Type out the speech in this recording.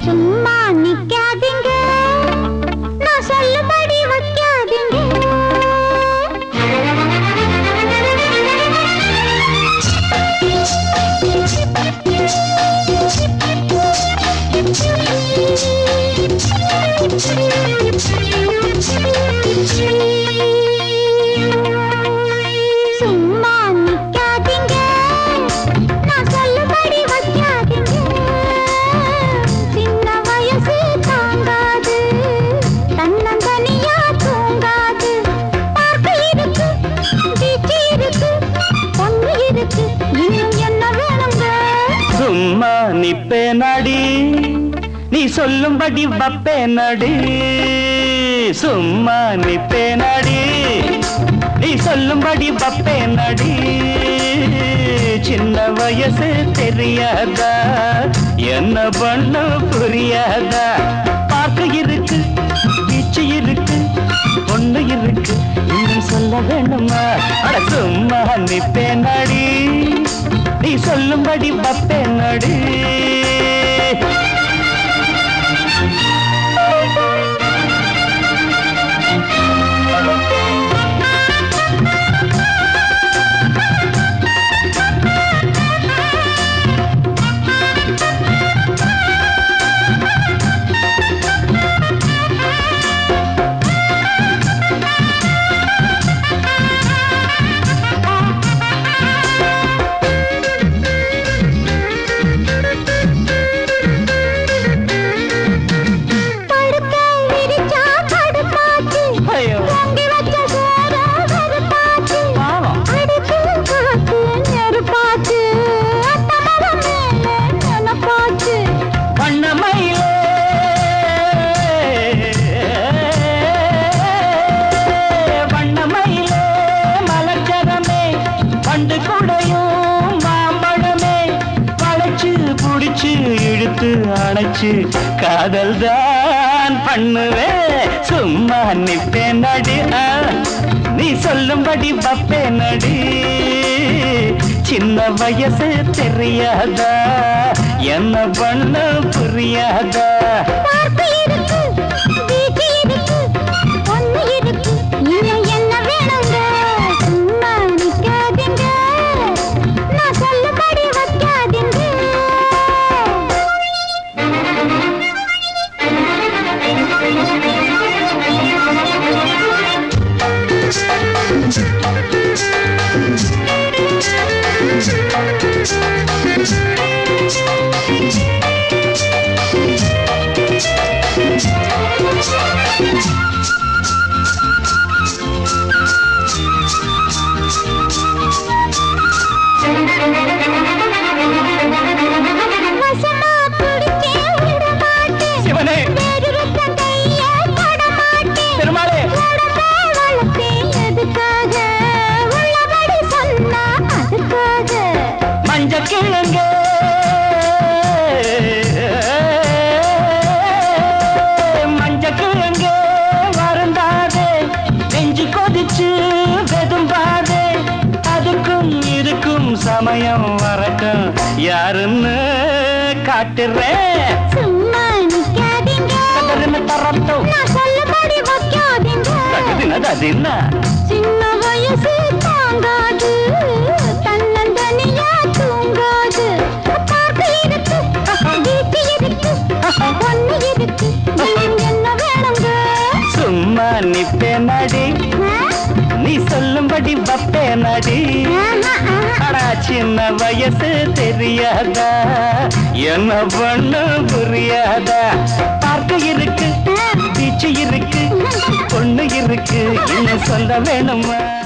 சும்மா நிக்காதீங்க நான் சொல்லும்படி வைக்காதீங்க சும்மா நிக்காதீங்க நான் சொல்லும்படி வைக்காதீங்க சின்ன வயசு தாங்காது தன்னந்தனியா தூங்காது பார்க்க இருக்கு பீச்சு இருக்கு பொண்ணு இருக்கு இன்னும் என்ன வேணுங்க சும்மா நிப்பே நடி நீ சொல்லும்படி வப்பே நடி சும்மா நிப்பே நடி நீ சொல்லும்படி வப்பே நடி சின்ன வயசு தெரியாதா என்ன பண்ண புரியாதா பார்க்க இருக்கு பீச்சு இருக்கு பொண்ணு இருக்கு இன்னும் சொல்ல வேணுமா அட சும்மா நிப்பே நடி நீ சொல்லும்படி வப்பே நடி படுக்க விரிச்சா கடுப்பாச்சு ஐயோ பொங்கி வச்ச சோற வெறுப்பாச்சு பாவம் அடிக்கும் காத்து நெருப்பாச்சு அத்தமரம் மேலே நினைப்பாச்சு வண்ணமயிலே வண்ணமயிலே மலர்ச்சரமே பண்டு குடையும் மாம்பழமே வளைச்சு புடிச்சு இழுத்து அணைச்சு காதல் தான் பண்ணுவேன் சும்மா நிப்பேன் நடி ஆ, நீ சொல்லும்படி வப்பேன் நடி சின்ன வயசு தெரியாதா என்ன பண்ண புரியாதா பார்க்க இருக்கு பீச்சு இருக்கு பொண்ணு இருக்கு இன்னும் என்ன வேணுங்க சும்மா நிக்காதீங்க நான் சொல்லும்படி வைக்காதீங்க வசமா பிடிச்சே விட மாட்டேன் சிவனே வேறொருத்த கைய தொட மாட்டேன் பெருமாளே உடம்பை வளர்த்தேன் எதுக்காக உள்ளபடி சொன்னா அதுக்காக மஞ்ச கிழங்க மஞ்ச கிழங்க வருந்தாதே நெஞ்சு கொதிச்சு வெதும்பாதே அதுக்கும் இதுக்கும் சமயம் வரட்டும் யாருன்னு காட்டுறேன் சும்மா நிக்காதீங்க கதறின தரட்டும் நான் சொல்லும்படி வைக்காதீங்க தகுதினது அது என்ன சின்ன வயசு தாங்காது தன்னந்தனியா தூங்காது பார்க்க இருக்கு வீட்டு இருக்கு பொண்ணு இருக்கு இன்னும் என்ன வேணுங்க சும்மா நிப்பே நடி ஆ? நீ சொல்லும்படி வப்பே நடி ஆஹா, ஆஹா. அடா சின்ன வயசு தெரியாதா என்ன பண்ண புரியாதா பார்க்க இருக்கு பீச்சு இருக்கு பொண்ணு இருக்கு இன்னும் சொல்ல வேணுமா